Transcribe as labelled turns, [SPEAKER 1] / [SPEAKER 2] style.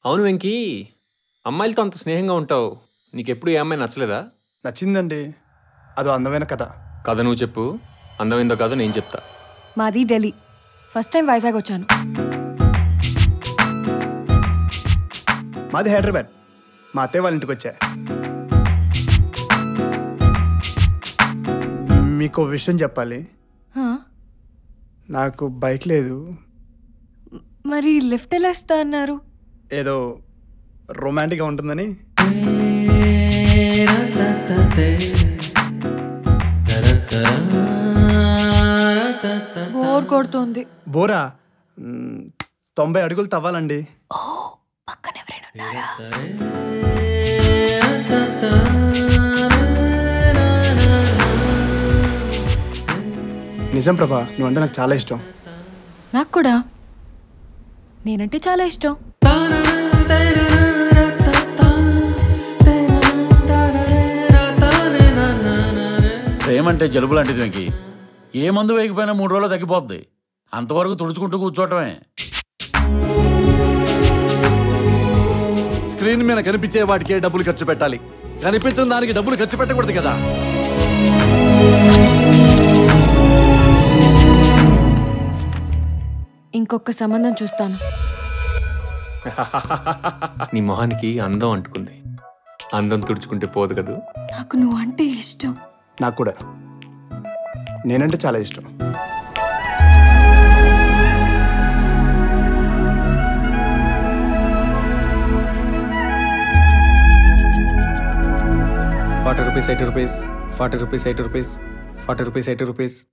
[SPEAKER 1] అవును వెంకీ అమ్మాయిలతో అంత స్నేహంగా ఉంటావు నీకెప్పుడు ఏ అమ్మాయి నచ్చలేదా
[SPEAKER 2] నచ్చిందండి అదో అందమైన కథ
[SPEAKER 1] కథ నువ్వు చెప్పు అందమైందో కాదో నేను చెప్తా
[SPEAKER 3] మాది ఢిల్లీ ఫస్ట్ టైం వైజాగ్ వచ్చాను
[SPEAKER 2] మాది హైదరాబాద్ మా అత్తయ్య వాళ్ళ ఇంటికి వచ్చా మీకు ఓ విషయం చెప్పాలి
[SPEAKER 3] హా?
[SPEAKER 2] నాకు బైక్ లేదు
[SPEAKER 3] మరి లిఫ్ట్ ఎలా ఇస్తా అన్నారు
[SPEAKER 2] ఏదో రొమాంటిక్గా ఉంటుందని
[SPEAKER 3] బోర్ కొడుతుంది
[SPEAKER 2] బోరా మ్, తొంభై అడుగులు తవ్వాలండి
[SPEAKER 3] పక్కన ఎవరైనా ఉన్నారా
[SPEAKER 2] నిజం ప్రభా నువ్వంటే నాకు చాలా ఇష్టం
[SPEAKER 3] నాకు కూడా నేనంటే చాలా ఇష్టం
[SPEAKER 4] ప్రేమంటే జలుబు లాంటిది వెంకి ఏ మందు వేయకపోయినా మూడు రోజులు తగ్గిపోద్ది అంతవరకు తుడుచుకుంటూ కూర్చోవటమే
[SPEAKER 5] స్క్రీన్ మీద కనిపించే వాటికే డబ్బులు ఖర్చు పెట్టాలి కనిపించిన దానికి డబ్బులు ఖర్చు పెట్టకూడదు కదా
[SPEAKER 3] ఇంకొక సంబంధం చూస్తాను
[SPEAKER 1] నీ మొహానికి అందం అంటుకుంది అందం తుడుచుకుంటే పోదు కదూ
[SPEAKER 3] నాకు నువ్వు అంటే ఇష్టం
[SPEAKER 2] నాకు కూడా నేనంటే చాలా ఇష్టం
[SPEAKER 6] forty rupees eighty rupees forty rupees eighty rupees forty rupees eighty rupees